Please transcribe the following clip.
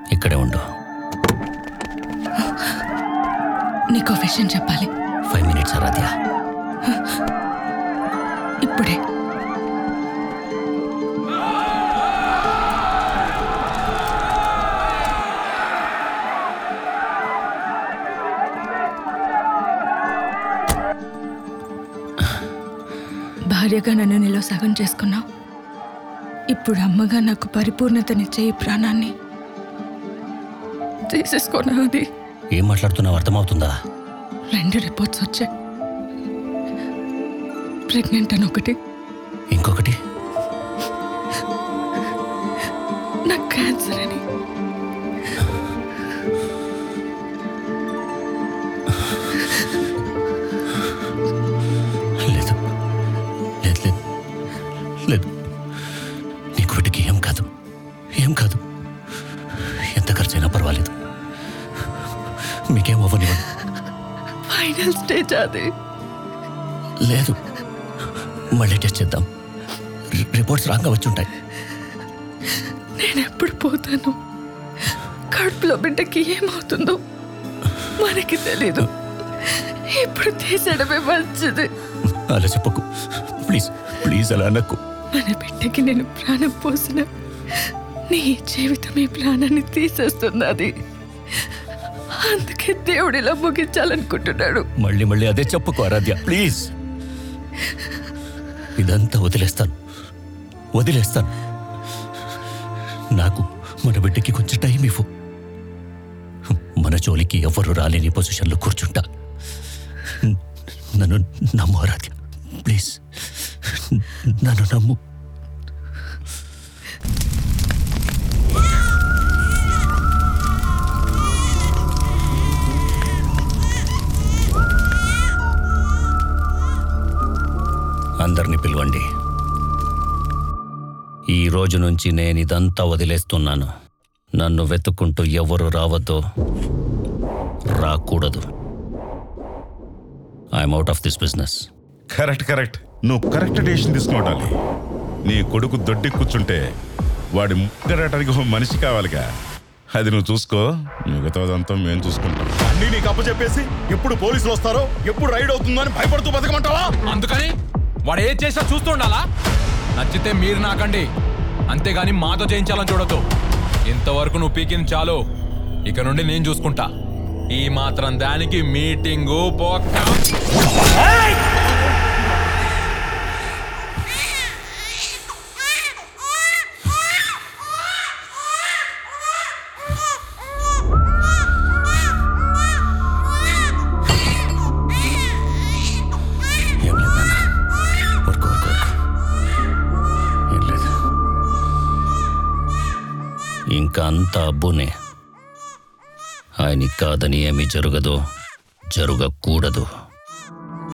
ఇక్కడే ఉండు నీకో విషయం చెప్పాలి ఫైవ్ మినిట్స్ ఆరాధ్య ఇప్పుడే భార్యగా నన్ను నీలో సగం చేసుకున్నావు ఇప్పుడు అమ్మగా నాకు పరిపూర్ణతనిచ్చే ఈ ప్రాణాన్ని తీసేసుకున్నావు అది ఏం మాట్లాడుతున్నావు అర్థమవుతుందా రెండు రిపోర్ట్స్ వచ్చాయి ప్రెగ్నెంట్ అని ఒకటి ఇంకొకటి నాకు క్యాన్సర్ అని లేదు లేదు లేదు లేదు నీకు వీటికి ఏం కాదు ఏం కాదు ఎంత ఖర్చైనా పర్వాలేదు మీకేం అవ్వనివ్వను ఫైనల్ స్టేజ్ అది లేదు మళ్ళీ టెస్ట్ చేద్దాం రి- రిపోర్ట్స్ రాంగా వచ్చి ఉంటాయి నేను ఎప్పుడు పోతాను కడుపులో బిడ్డకి ఏమవుతుందో మనకి తెలీదు ఇప్పుడు తీసేయడమే మంచిది అలా చెప్పకు ప్లీజ్ ప్లీజ్ అలా అనకు మన బిడ్డకి నేను ప్రాణం పోసిన నీ జీవితం ఈ ప్రాణాన్ని తీసేస్తున్నది అందుకే దేవుడిలా ముగించాలనుకుంటున్నాడు మళ్ళీ మళ్ళీ అదే చెప్పుకో ఆరాధ్య ప్లీజ్ ఇదంతా వదిలేస్తాను వదిలేస్తాను నాకు మన బిడ్డకి కొంచెం టైం ఇవ్వు మన జోలికి ఎవరు రాలేని పొజిషన్లో కూర్చుంటా నన్ను నమ్ము ఆరాధ్య ప్లీజ్ నన్ను నమ్ము అందరిని పిలవండి ఈ రోజు నుంచి నేను ఇదంతా వదిలేస్తున్నాను నన్ను వెతుక్కుంటూ ఎవరు రావద్దో రాకూడదు I'm out of this business correct correct నువ్వు కరెక్ట్ డెసిషన్ తీసుకున్నాడాలి నీ కొడుకు దొడ్డి కూర్చుంటే వాడి ముక్కడటానికి ఒక మనిషి కావాలిగా అది నువ్వు చూసుకో మిగతాదంతా మేము చూసుకుంటాం అన్ని నీకు అప్పు చెప్పేసి ఎప్పుడు పోలీసులు వస్తారో ఎప్పుడు రైడ్ అవుతుందో అని భయపడుతూ బతకమంటావా అందుకని వాడు ఏం చేసినా చూస్తుండాలా నచ్చితే మీరు నాకండి అంతేగాని మాతో చేయించాలని చూడొద్దు ఇంతవరకు నువ్వు పీకింది చాలు ఇక నుండి నేను చూసుకుంటా ఈ మాత్రం దానికి మీటింగు పోక ఏం లేదు నాన్న ఊరుకో ఊరుకో ఊరుకో ఏం లేదు ఇంకా అంతా అబ్బునే ఆయనకి కాదని ఏమీ జరగదు జరగకూడదు